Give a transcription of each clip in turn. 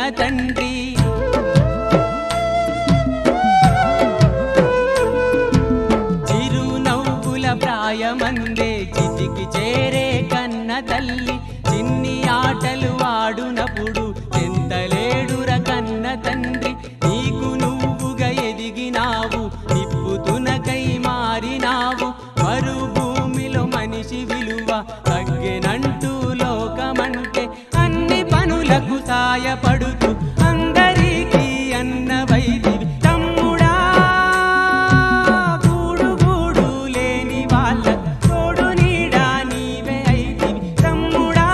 తండ్రి చిరు నవ్వుల ప్రాయమందే చితికి చేరే కన్న తల్లి చిన్ని ఆటలు ఆడునప్పుడు ఎంతలేడుర కన్న తండ్రి నీకు నువ్వుగా ఎదిగినావు నిప్పుతునకై మారినావు మరు భూమిలో మనిషి విలువ తగ్గెనంటూ లోకమంటే అన్ని పనులకు సాయపడుతూ అందరికీ అన్న వైదివి తమ్ముడా గూడు గూడు లేని వాళ్ళ తోడు నీడా నీవే అయితివి తమ్ముడా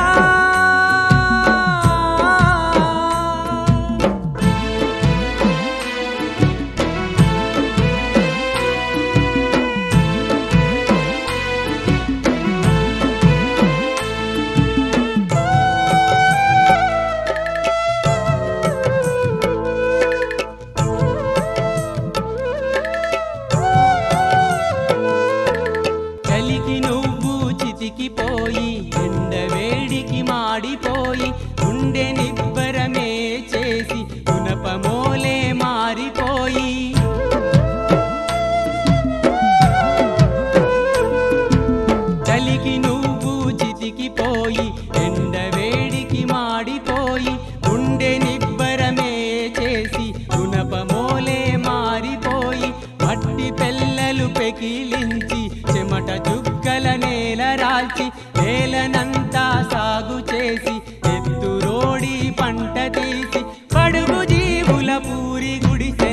చలికి నువ్వు చితికిపోయి ఎండ వేడికి మాడిపోయి గుండె నిబ్బరమే చేసి గుణపమోలే మారిపోయి చలికి నువ్వు చితికిపోయి ఎండ వేడికి మాడిపోయి గుండె నిబ్బరమే చేసి గుణపమోలే మారిపోయి మట్టి పెల్లలు పెకిలించి చెమట చుక్కల నేల రాల్చి నేలనంతా సాగు చేసి ఎత్తురోడి పంట తీసి పడుగు జీవుల పూరి గుడిసి